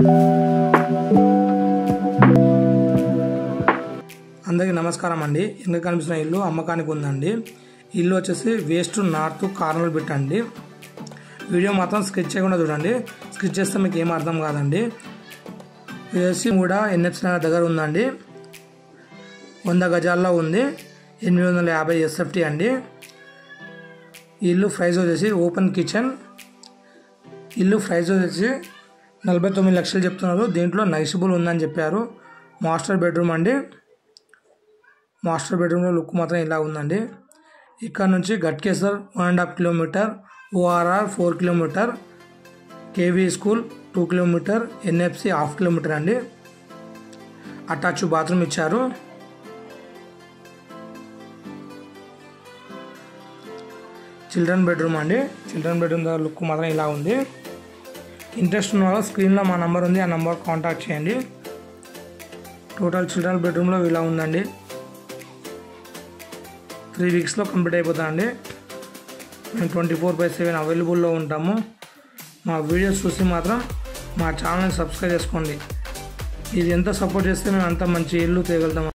అందరికీ నమస్కారం అండి ఎందుకు కనిపిస్తున్న ఇల్లు అమ్మకానికి ఉందండి ఇల్లు వచ్చేసి వెస్ట్ నార్త్ కార్నర్ పెట్టండి వీడియో మాత్రం స్కెచ్ చేయకుండా చూడండి స్కెచ్ చేస్తే మీకు ఏం అర్థం కాదండి వేసి కూడా ఎన్హెచ్ నగర్ దగ్గర ఉందండి వంద గజాల్లో ఉంది ఎనిమిది వందల యాభై ఎస్ఎఫ్టీ అండి ఈ ఇల్లు ప్రైస్ వచ్చేసి ఓపెన్ కిచెన్ ఇల్లు ప్రైస్ వచ్చేసి నలభై తొమ్మిది లక్షలు చెప్తున్నారు దీంట్లో నైసిబుల్ ఉందని చెప్పారు మాస్టర్ బెడ్రూమ్ అండి మాస్టర్ బెడ్రూమ్లో లుక్ మాత్రం ఇలా ఉందండి ఇక్కడ నుంచి Ghatkesar one and half kilometre ORR four kilometre KV school two kilometre NFC half kilometre అండి అటాచ్ బాత్రూమ్ ఇచ్చారు చిల్డ్రన్ బెడ్రూమ్ అండి చిల్డ్రన్ బెడ్రూమ్ దగ్గర లుక్ మాత్రం ఇలా ఉంది ఇంట్రెస్ట్ ఉన్న వాళ్ళు స్క్రీన్లో మా నెంబర్ ఉంది ఆ నెంబర్ కాంటాక్ట్ చేయండి టోటల్ చిల్డ్రన్ బెడ్రూమ్లో ఇలా ఉందండి త్రీ వీక్స్లో కంప్లీట్ అయిపోతుందండి మేము ట్వంటీ ఫోర్ బై సెవెన్ అవైలబుల్లో ఉంటాము మా వీడియోస్ చూసి మాత్రం మా ఛానల్ని సబ్స్క్రైబ్ చేసుకోండి ఇది ఎంత సపోర్ట్ చేస్తే మేము అంత మంచి ఇల్లు తీయగలుగుతాం